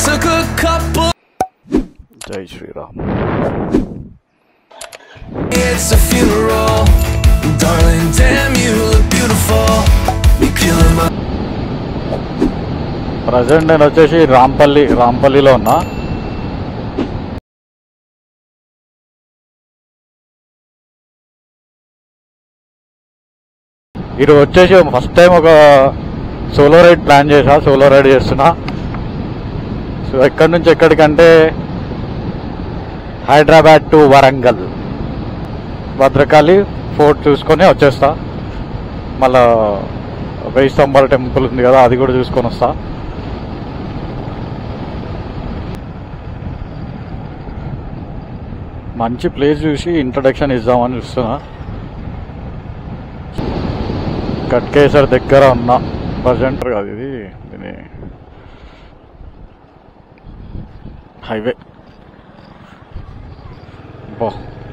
took a couple. జై Shriram It's a funeral. Darling, damn, you look beautiful. You're killing my. Present నేను వచ్చేసి రాంపల్లి రాంపల్లిలో ఉన్నా ఇది వచ్చేసి ఫస్ట్ టైం ఒక సోలో రైడ్ ప్లాన్ చేసా సోలో రైడ్ చేస్తున్నా సో ఎక్కడి నుంచి ఎక్కడికంటే హైదరాబాద్ టు వరంగల్ భద్రకాళి ఫోర్ట్ చూసుకొని వచ్చేస్తా మళ్ళా వెయ్యి స్తంభాల టెంపుల్ ఉంది కదా అది కూడా చూసుకొని వస్తా మంచి ప్లేస్ చూసి ఇంట్రడక్షన్ ఇద్దామని చూస్తున్నా కట్కేసర్ దగ్గర ఉన్న ప్రజెంట్ కాదు ఇది ఇది హైవే బా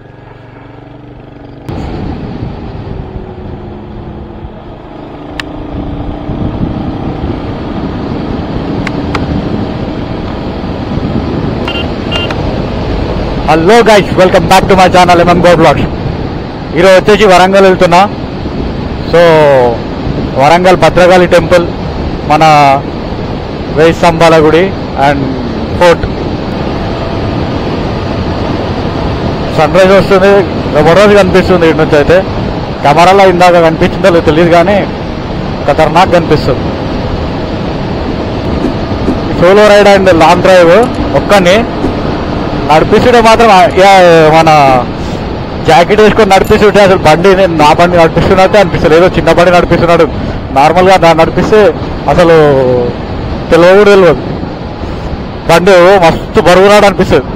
hello guys welcome back to my channel MM go blogs ఈరోజు వచ్చేసి వరంగల్ వెళ్తున్నా సో వరంగల్ భద్రకాళి టెంపుల్ మన వేయి స్తంభాల గుడి అండ్ ఫోర్ట్ సన్ రైజ్ వస్తుంది రోజు కనిపిస్తుంది ఇటు నుంచి అయితే కెమెరాలో ఇందాక కనిపించిందో లేదో తెలియదు కానీ ఖతర్నాక్ కనిపిస్తుంది solo ride and long drive ఒక్కని నడిపిస్తుంటే మాత్రం ఆ- యా- మన జాకెట్ వేసుకొని నడిపిస్తుంటే అసలు బండి నేను నా బండి నడిపిస్తున్నట్టే అనిపిస్తుంది ఏదో చిన్న బండి నడిపిస్తున్నాడు నార్మల్గా దాన్ని నడిపిస్తే అసలు తెలియదు కూడా తెలియదు బండి ఓ మస్తు బరువునాడు అనిపిస్తుంది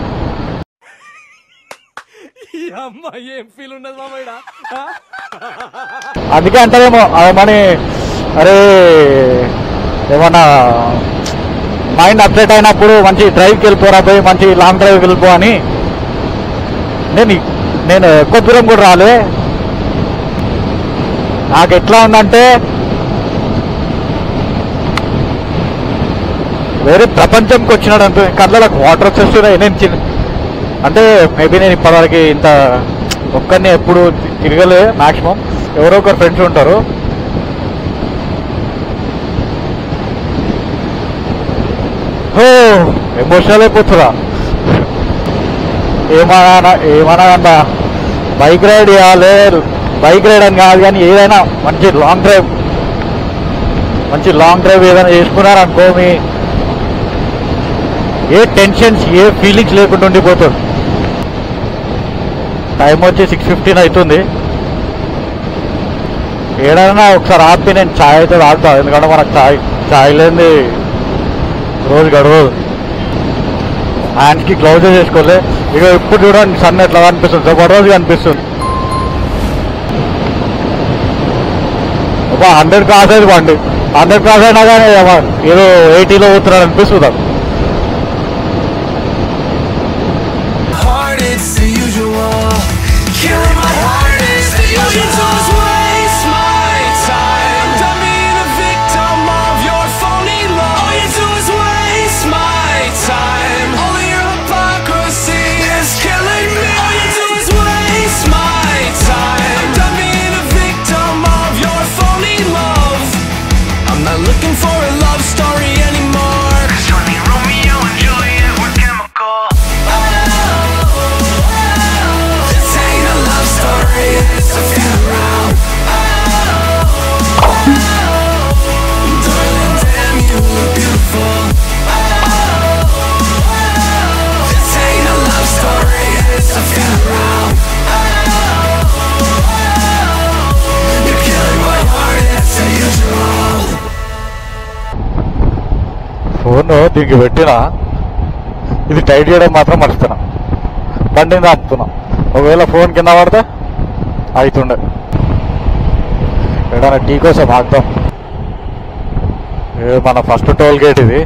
అమ్మ ఏం ఫీల్ ఉన్నది మామయ్య అందుకే అంటారేమో మని అరే ఏమన్నా మైండ్ అప్సెట్ అయినప్పుడు మంచి డ్రైవ్కి వెళ్ళిపోరా పోయి మంచి లాంగ్ డ్రైవ్కి వెళ్ళిపో అని నేను ఇ- నేను ఎక్కువ దూరం కూడా రాలే నాకు ఎట్లా ఉందంటే వేరే ప్రపంచంకి వచ్చినాడు అంటే కళ్ళకు వాటర్ వచ్చేస్తున్నాయి నేను చిన్న అంటే మేబీ నేను ఇప్పటివరకు ఇంత ఒక్కరిని ఎప్పుడు తి- తిరగలే మాక్సిమం ఎవరో ఒకరు ఫ్రెండ్స్ ఉంటారు ఓ ఎమోషనల్ అయిపోతురా ఏమన్నా ఏమన్నా బైక్ రైడ్ చేయాలి బైక్ రైడ్ అని కాదు కానీ ఏదైనా మంచి లాంగ్ డ్రైవ్ మంచి లాంగ్ డ్రైవ్ ఏదైనా చేసుకున్నారనుకో మీ ఏ టెన్షన్స్ ఏ ఫీలింగ్స్ లేకుండా ఉండిపోతుంది టైం వచ్చి సిక్స్ ఫిఫ్టీన్ అవుతుంది ఏడైనా ఒకసారి ఆపి నేను ఛాయ్ అయితే తాగుతా ఎందుకంటే మనకు ఛాయ్ ఛాయ్ లేని రోజు గడవదు హ్యాండ్స్కి గ్లౌజ్ చేసుకోలే ఇక ఇప్పుడు చూడండి సన్ ఎట్లా కనిపిస్తుంది ఒక రోజు కనిపిస్తుంది ఒక హండ్రెడ్ క్రాస్ అయితే బండి హండ్రెడ్ క్రాస్ అయినా కానీ ఏదో ఎయిటీలో పోతున్నాడు అనిపిస్తుంది నాకు. Heart, it's the usual. Killing my heart is the usual. All you do is waste my time. Done being a victim of your phony love. All you do is waste my time. All of your hypocrisy is killing me. All you do is waste my time. Done being a victim of your phony love. I'm not looking for a love story anymore. Cause only Romeo and Juliet were chemical. This ain't a love story, it's a funeral. Darling, damn, you look beautiful. This ain't a love story, it's a funeral. You're killing my heart, it's the usual. Phone దీనికి పెట్టినా ఇది tight చేయడం మాత్రం మర్చిపోయినా బండిని ఆపుతున్నా ఒకవేళ phone కింద పడితే అవుతుండే ఏదైనా టీ కోసం ఆగుతాం ఏ మన ఫస్ట్ టోల్ గేట్ ఇది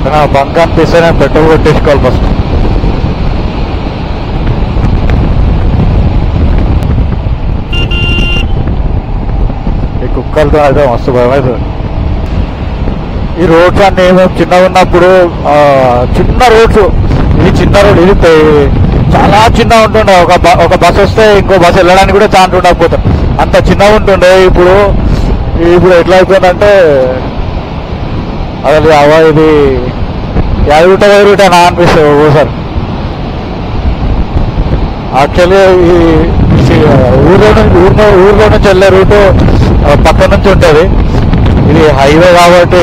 కానీ ఆ బంక్ అనిపిస్తే నేను పెట్రోల్ కొట్టేసుకోవాలి ఫస్ట్ ఈ కుక్కలతో అయితే మస్తు భయం అవుతుంది ఈ రోడ్స్ అన్ని మేము చిన్నగా ఉన్నప్పుడు ఆ, చిన్న రోడ్స్ ఇది చిన్న రోడ్ ఇది పె- చాలా చిన్నగా ఉంటుండే ఒక బ- ఒక బస్ వస్తే ఇంకో బస్ వెళ్ళడానికి కూడా ఛాన్స్ ఉండకపోతే అంత చిన్నగా ఉంటుండే ఇప్పుడు ఇప్పుడు ఎట్లా అయిపోయిందంటే అసలు అవ ఇది యాభై రూట యాభై రూట నా అనిపిస్తుంది ఓసారి యాక్చువల్లీ ఈ సి- ఊర్లో నుంచి ఊర్లో ఊర్లో నుంచి వెళ్ళే రూటు ఆ, పక్క నుంచి ఉంటుంది ఇది హైవే కాబట్టి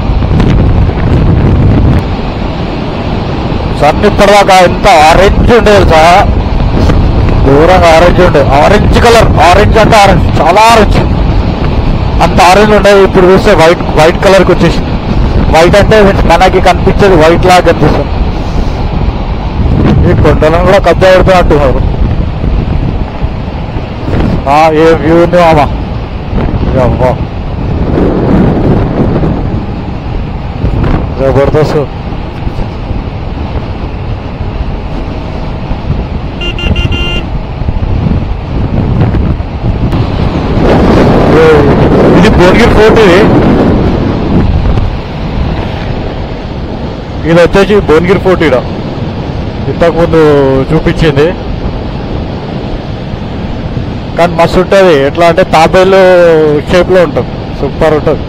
సన్ ఇప్పటిదాకా ఎంత ఆరెంజ్ ఉండేది సార్ దూరంగా ఆరెంజ్ ఉండే ఆరెంజ్ కలర్ ఆరెంజ్ అంటే ఆరెంజ్ చాలా ఆరెంజ్ అంత ఆరెంజ్ ఉండేది ఇప్పుడు చూస్తే వైట్ వైట్ కలర్కి వచ్చేసింది వైట్ అంటే మనకి కనిపించేది వైట్ లాగా కనిపిస్తుంది ఈ కొండలను కూడా కబ్జా పెడుతున్నట్టున్నారు ఆ, ఏ వ్యూ ఉంది మామ అమ్మా జబర్దస్త్ ఏ, ఇది భువనగిరి ఫోర్ట్ ఇది ఇది వచ్చేసి భువనగిరి ఫోర్ట్ ఇక్కడ ఇంతకుముందు చూపించింది కానీ మస్తు ఉంటుంది ఎట్లా అంటే తాబేలు షేప్లో ఉంటుంది సూపర్ ఉంటుంది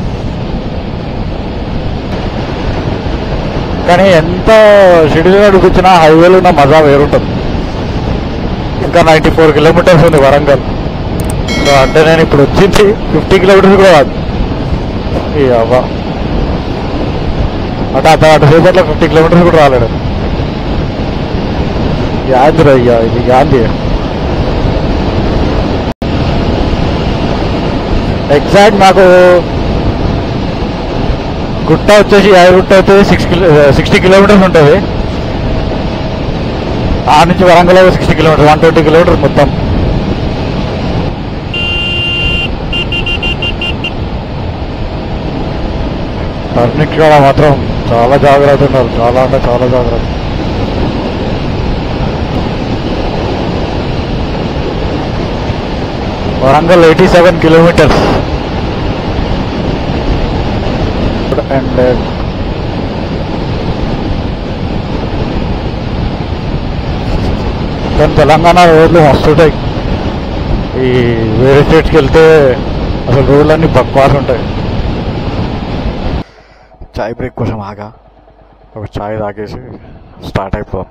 కానీ ఎంత షెడ్యూల్ నడిపించినా హైవేలో ఉన్న మజా వేరుంటుంది ఇంకా నైంటీ ఫోర్ కిలోమీటర్స్ ఉంది వరంగల్ సో అంటే నేను ఇప్పుడు వచ్చింది ఫిఫ్టీ కిలోమీటర్స్ కూడా కాదు ఈ అవ్వ అంటే అట్లా అటు సేపట్లో ఫిఫ్టీ కిలోమీటర్స్ కూడా రాలేడు యాంది అయ్యా ఇది యాంది ఎగ్జాక్ట్ నాకు గుట్ట వచ్చేసి యాభై గుట్ట వచ్చేసి సిక్స్ కిలో సిక్స్టీ కిలోమీటర్స్ ఉంటుంది ఆ నుంచి Warangal sixty kilometres one twenty kilometres మొత్తం టర్నింగ్ కూడా మాత్రం చాలా జాగ్రత్త ఉన్నారు చాలా అంటే చాలా జాగ్రత్త Warangal eighty seven kilometres and కానీ తెలంగాణ రోడ్లు మస్తుంటాయి ఈ వేరే స్టేట్స్కి వెళ్తే అసలు రోడ్లన్నీ బక్వాస్ ఉంటాయి చాయ్ బ్రేక్ కోసం ఆగా ఒక చాయ్ తాగేసి స్టార్ట్ అయిపోదాం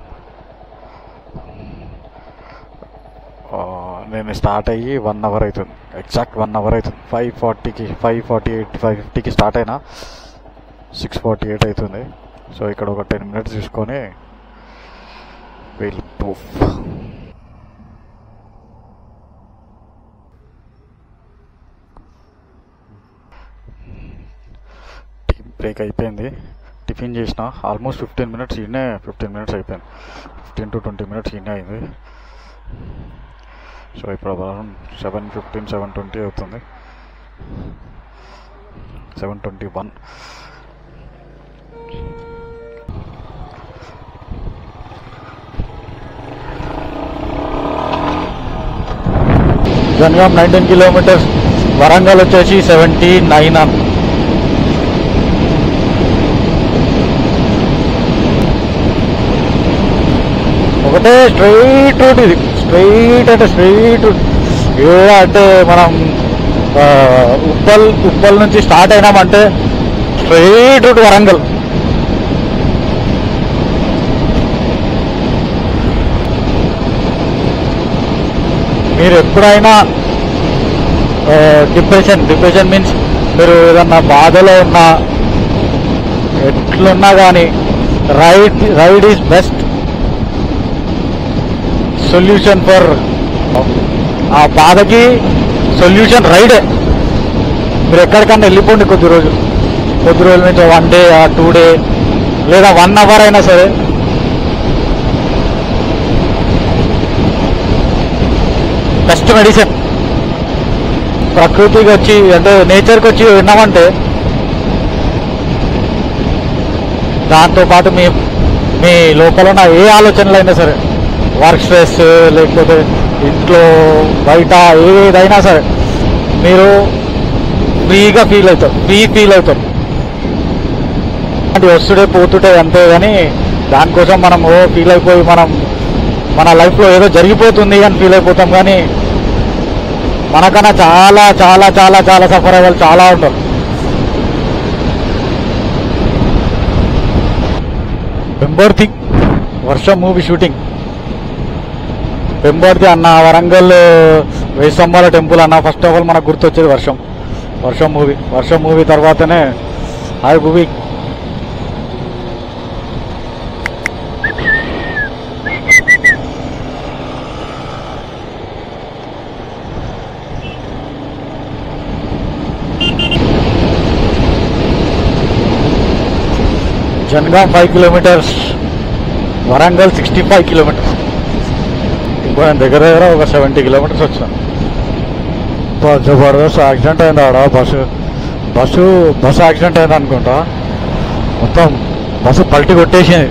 ఆ, నేను స్టార్ట్ అయ్యి వన్ అవర్ అవుతుంది ఎగ్జాక్ట్ వన్ అవర్ అవుతుంది ఫైవ్ ఫార్టీకి ఫైవ్ ఫార్టీ ఎయిట్ ఫైవ్ ఫిఫ్టీకి స్టార్ట్ అయినా సిక్స్ ఫార్టీ ఎయిట్ అవుతుంది సో ఇక్కడ ఒక టెన్ మినిట్స్ తీసుకొని వీల్ ప్రూఫ్ టీ బ్రేక్ అయిపోయింది టిఫిన్ చేసిన ఆల్మోస్ట్ ఫిఫ్టీన్ మినిట్స్ ఇన్నే ఫిఫ్టీన్ మినిట్స్ అయిపోయింది ఫిఫ్టీన్ టు ట్వంటీ మినిట్స్ ఇన్నే అయింది సో ఇప్పుడు around seven fifteen seven twenty అవుతుంది seven twenty one Jangaon nineteen kilometres Warangal వచ్చేసి సెవెంటీ నైన్ ఒకటే స్ట్రైట్ రూట్ ఇది స్ట్రైట్ అంటే స్ట్రైట్ రూట్ ఏదో అంటే మనం ఆ, ఉప్పల్ ఉప్పల్ నుంచి స్టార్ట్ అయినామంటే స్ట్రైట్ రూట్ వరంగల్ మీరు ఎప్పుడైనా డిప్రెషన్ డిప్రెషన్ మీన్స్ మీరు ఏదన్నా బాధలో ఉన్నా ఎట్లున్నా కానీ ride ride is best solution for ఆ బాధకి సొల్యూషన్ రైడే మీరు ఎక్కడికన్నా వెళ్ళిపోండి కొద్ది రోజులు కొద్ది రోజుల నుంచి వన్ డే టూ డే లేదా వన్ అవర్ అయినా సరే బెస్ట్ మెడిసిన్ ప్రకృతికి వచ్చి అంటే నేచర్కి వచ్చి విన్నామంటే దాంతోపాటు మీ మీ లోపల ఉన్న ఏ ఆలోచనలు అయినా సరే వర్క్ స్ట్రెస్ లేకపోతే ఇంట్లో బయట ఏదైనా సరే మీరు ఫ్రీగా ఫీల్ అవుతారు ఫ్రీ ఫీల్ అవుతారు అది వస్తుండే పోతుంటే అంతే కానీ దానికోసం మనం ఓ ఫీల్ అయిపోయి మనం మన లైఫ్లో ఏదో జరిగిపోతుంది అని ఫీల్ అయిపోతాం కానీ మనకన్నా చాలా చాలా చాలా చాలా సఫర్ అయ్యే వాళ్ళు చాలా ఉంటారు పెంబర్తి వర్షం మూవీ షూటింగ్ పెంబర్తి అన్న వరంగల్ వెయ్యి స్తంభాల టెంపుల్ అన్న ఫస్ట్ ఆఫ్ ఆల్ మనకు గుర్తొచ్చేది వర్షం వర్షం మూవీ వర్షం మూవీ తర్వాతనే hi movie Jangaon five kilometres Warangal sixty five kilometres ఇప్పుడు నేను దగ్గర దగ్గర ఒక సెవెంటీ కిలోమీటర్స్ వచ్చాను బా- జబర్దస్త్ యాక్సిడెంట్ అయింది ఆడ బస్సు బస్సు బస్సు యాక్సిడెంట్ అయింది అనుకుంటా మొత్తం బస్సు పల్టి కొట్టేసింది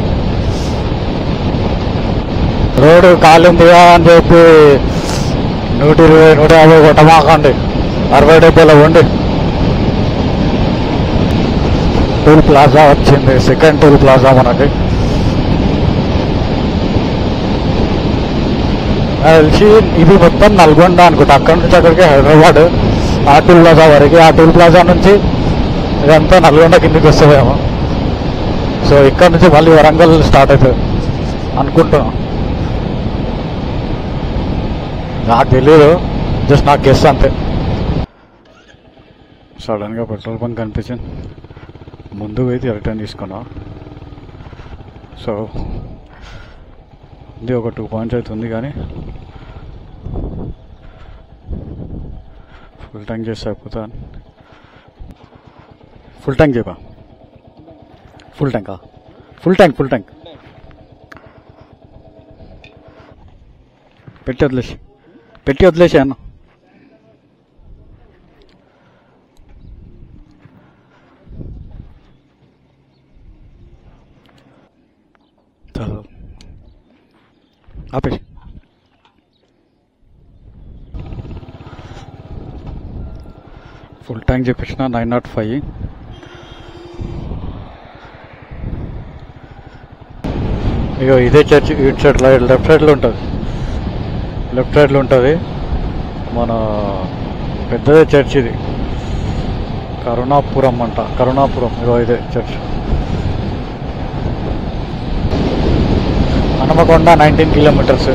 రోడ్డు ఖాళీ ఉందిగా అని చెప్పి నూట ఇరవై నూట యాభై కొట్టమాకండి అరవై డెబ్బైలో ఉండి టూల్ ప్లాజా వచ్చింది సెకండ్ టూల్ ప్లాజా మనకి నాకు తెలిసి ఇది మొత్తం నల్గొండ అనుకుంటా అక్కడి నుంచి అక్కడికి హైదరాబాద్ ఆ టూల్ ప్లాజా వరకు ఆ టూల్ ప్లాజా నుంచి ఇదంతా నల్గొండ కిందకి వస్తుందేమో సో ఇక్కడ నుంచి మళ్ళీ వరంగల్ స్టార్ట్ అవుతుంది అనుకుంటున్నాం నాకు తెలియదు జస్ట్ నాకు గెస్ అంతే సడన్గా పెట్రోల్ బంక్ కనిపించింది ముందు అయితే రిటర్న్ తీసుకున్నా సో ఇది ఒక టూ పాయింట్స్ అవుతుంది కానీ ఫుల్ ట్యాంక్ చేస్తే అయిపోతాను ఫుల్ ట్యాంక్ చేయబా ఫుల్ ట్యాంకా ఫుల్ ట్యాంక్ ఫుల్ ట్యాంక్ పెట్టి వదిలేసి పెట్టి వదిలేసి అన్న చదువు ఆపేసి ఫుల్ ట్యాంక్ చెప్పేసిన నైన్ నాట్ ఫైవ్ ఇగో ఇదే చర్చ్ ఇటు సైడ్ లెఫ్ట్ సైడ్లో ఉంటుంది లెఫ్ట్ సైడ్లో ఉంటుంది మన పెద్దదే చర్చ్ ఇది కరుణాపురం అంట కరుణాపురం ఇగో ఇదే church Hanumakonda nineteen kilometres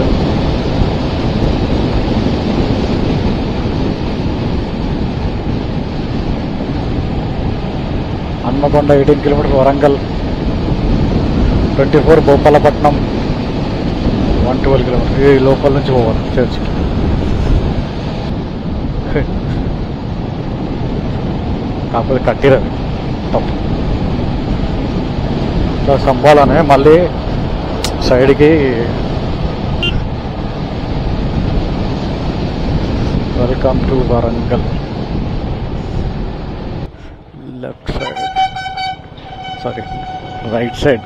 Hanamkonda eighteen kilometres Warangal twenty four Bhupalapatnam one twelve kilometres ఈ లోపల నుంచి పోవాలి చర్చ్కి కాకపోతే కట్టిరవి తప్పు ఇట్లా సంబాలనే మళ్ళీ సైడ్కి welcome to Warangal left side sorry right side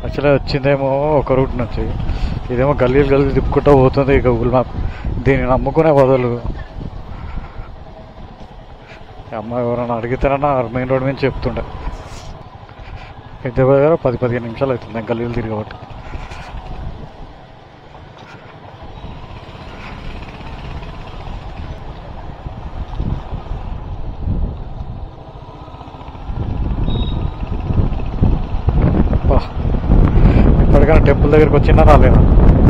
యాక్చువల్గా వచ్చిందేమో ఒక రూట్ నుంచి ఇదేమో గల్లీలు గల్లీ తిప్పుకుంటూ పోతుంది ఇక గూగుల్ మ్యాప్ దీన్ని నమ్ముకునే బదులు ఈ అమ్మాయి ఎవరైనా అడిగితేనన్నా మెయిన్ రోడ్ మీద చెప్తుండే దగ్గర దగ్గర పది పదిహేను నిమిషాలు అవుతుంది గల్లీలు తిరగబట్టి అబ్బా. ఇప్పటికైనా టెంపుల్ దగ్గరికి వచ్చినా రాలేదా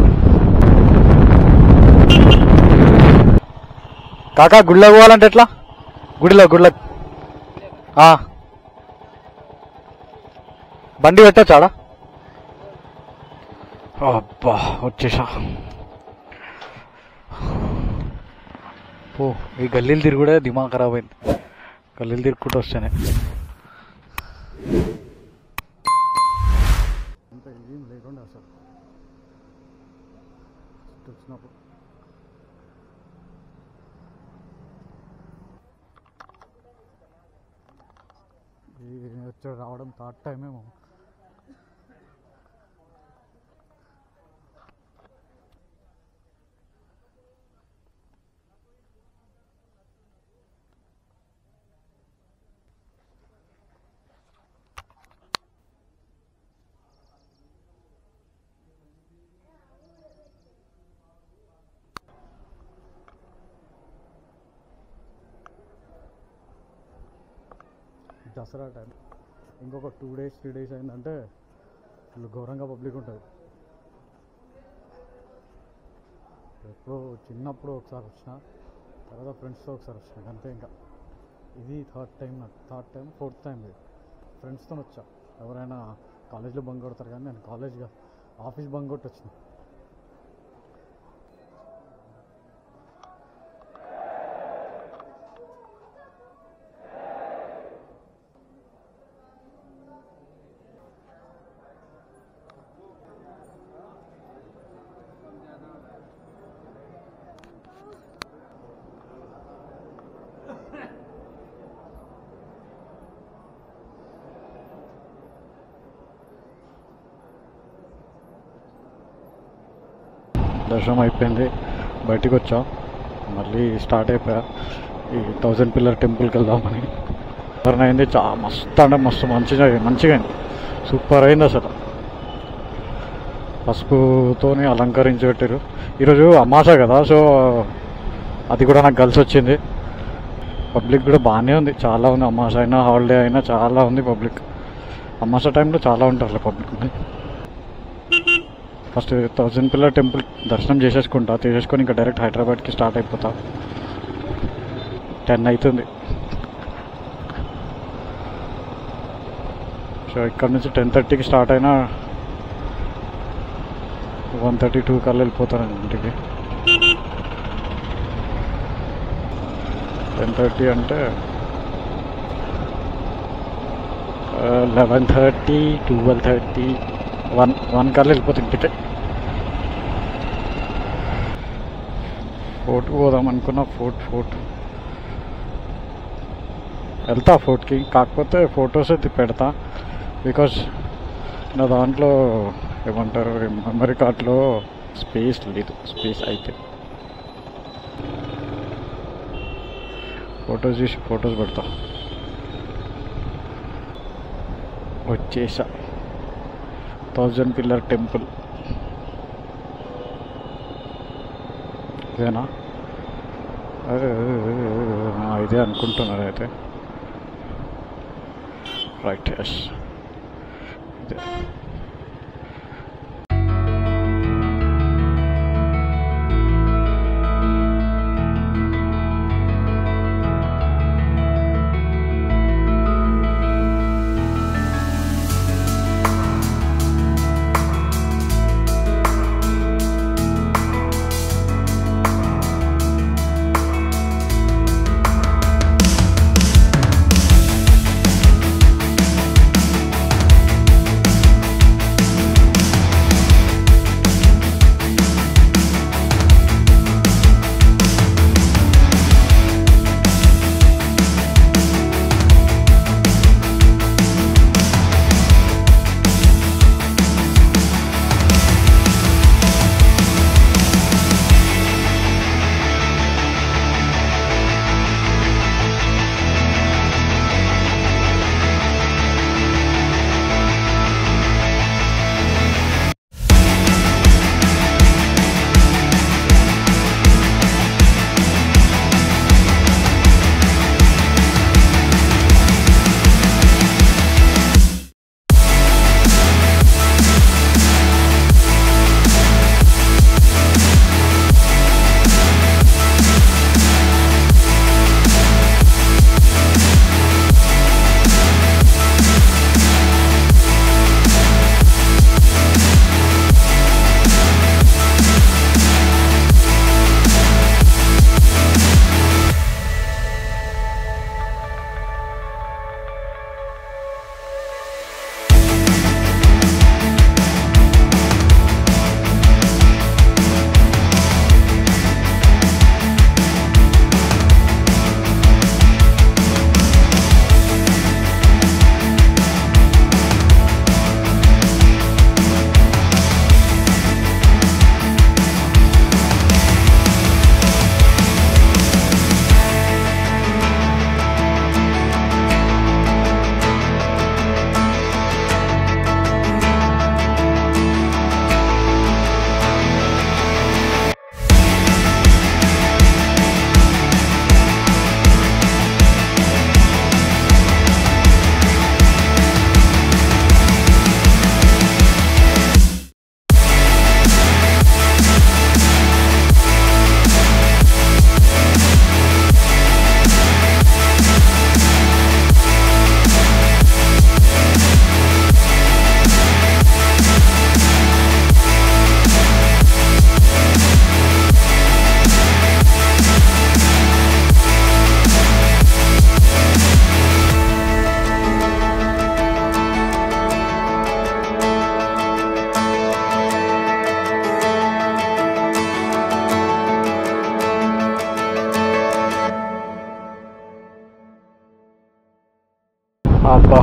కాకా గుడిలో పోవాలంటే ఎట్లా గుడిలో గుడిలో ఆ. బండి పెట్టచ్చాడా అబ్బా వచ్చేసా ఓ ఈ గల్లీలు తిరుగుడే దిమాగ్ ఖరాబ్ అయింది గల్లీలు తిరుగుకుంటూ వస్తేనే అంత ఏం లేకుండా అసలు వచ్చినప్పుడు వచ్చాడు రావడం థర్డ్ టైం ఏమో దసరా టైం ఇంకొక టూ డేస్ త్రీ డేస్ అయిందంటే ఫుల్ ఘోరంగా పబ్లిక్ ఉంటుంది ఎప్పుడో చిన్నప్పుడు ఒకసారి వచ్చిన తర్వాత ఫ్రెండ్స్తో ఒకసారి వచ్చిన అంతే ఇంకా ఇది థర్డ్ టైం నాకు థర్డ్ టైం ఫోర్త్ టైం ఇది ఫ్రెండ్స్తో వచ్చా ఎవరైనా కాలేజ్లో బంక్ కొడతారు కానీ నేను కాలేజ్గా ఆఫీస్ బంక్ కొట్టి వచ్చిన దర్శనం అయిపోయింది బయటికి వచ్చా మళ్ళీ స్టార్ట్ అయిపోయా ఈ థౌజండ్ పిల్లర్ టెంపుల్కి వెళ్దామని దర్శనం అయింది చా మస్తు అంటే మస్తు మంచిగా మంచిగా అయింది సూపర్ అయింది అసలు పసుపుతోని అలంకరించి పెట్టారు ఈరోజు అమాస కదా సో అది కూడా నాకు కలిసి వచ్చింది పబ్లిక్ కూడా బాగానే ఉంది చాలా ఉంది అమాస అయినా హాలిడే అయినా చాలా ఉంది పబ్లిక్ అమాస టైంలో చాలా ఉంటారు public first thousand pillar temple దర్శనం చేసేసుకుంటా చేసేసుకొని ఇంకా డైరెక్ట్ హైదరాబాద్కి స్టార్ట్ అయిపోతా టెన్ అవుతుంది సో ఇక్కడ నుంచి టెన్ థర్టీకి స్టార్ట్ అయినా వన్ థర్టీ టూ కల్లా వెళ్ళిపోతాను ఇంటికి టెన్ థర్టీ అంటే eleven thirty twelve thirty one one కల్లా వెళ్ళిపోతుంది ఇంటికి ఫోర్ట్కి పోదాం అనుకున్నా ఫోర్ట్ ఫోర్ట్ వెళ్తా ఫోర్ట్కి కాకపోతే ఫొటోస్ అయితే పెడతా బికాస్ నా దాంట్లో ఏమంటారు మెమరీ కార్డ్లో స్పేస్ లేదు స్పేస్ అయితే ఫొటోస్ తీసి ఫొటోస్ పెడతా వచ్చేసా థౌజండ్ పిల్లర్ టెంపుల్ ఇదేనా అదే ఆ, ఇదే అనుకుంటున్నారు అయితే రైట్ ఎస్ ఇదే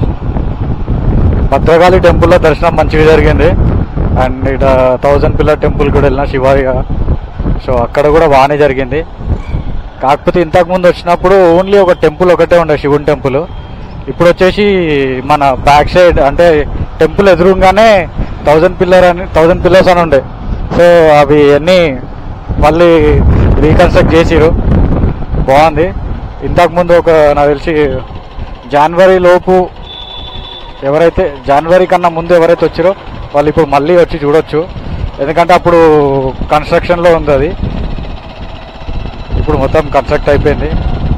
భద్రకాళి టెంపుల్లో దర్శనం మంచిగా జరిగింది అండ్ ఇట థౌజండ్ పిల్లర్ టెంపుల్ కూడా వెళ్ళిన శివారిగా సో అక్కడ కూడా బాగానే జరిగింది కాకపోతే ఇంతకు ముందు వచ్చినప్పుడు ఓన్లీ ఒక టెంపుల్ ఒకటే ఉండే శివుని టెంపుల్ ఇప్పుడు వచ్చేసి మన బ్యాక్ సైడ్ అంటే టెంపుల్ ఎదురుగానే థౌజండ్ పిల్లర్ అని థౌజండ్ పిల్లర్స్ అని ఉండే సో అవి అన్నీ మళ్ళీ రీకన్స్ట్రక్ట్ చేసిరు బాగుంది ఇంతకు ముందు ఒక నాకు తెలిసి జనవరి లోపు ఎవరైతే జనవరి కన్నా ముందు ఎవరైతే వచ్చారో వాళ్ళు ఇప్పుడు మళ్ళీ వచ్చి చూడొచ్చు ఎందుకంటే అప్పుడు కన్స్ట్రక్షన్లో ఉంది అది ఇప్పుడు మొత్తం కన్స్ట్రక్ట్ అయిపోయింది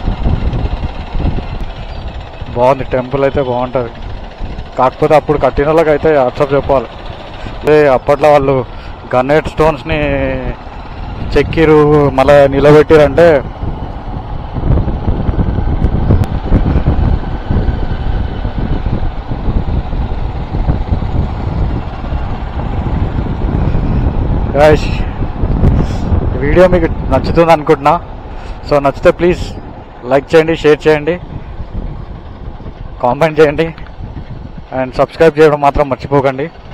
బాగుంది టెంపుల్ అయితే బాగుంటుంది కాకపోతే అప్పుడు కట్టిన వాళ్ళకి అయితే అట్సప్ చెప్పాలి అదే అప్పట్లో వాళ్ళు గన్నేట్ స్టోన్స్ని చెక్కిరు మళ్ళీ నిలబెట్టిరంటే Guys, ఈ వీడియో మీకు నచ్చుతుంది అనుకుంటున్నా సో నచ్చితే ప్లీజ్ లైక్ చేయండి షేర్ చేయండి కామెంట్ చేయండి అండ్ సబ్స్క్రైబ్ చేయడం మాత్రం మర్చిపోకండి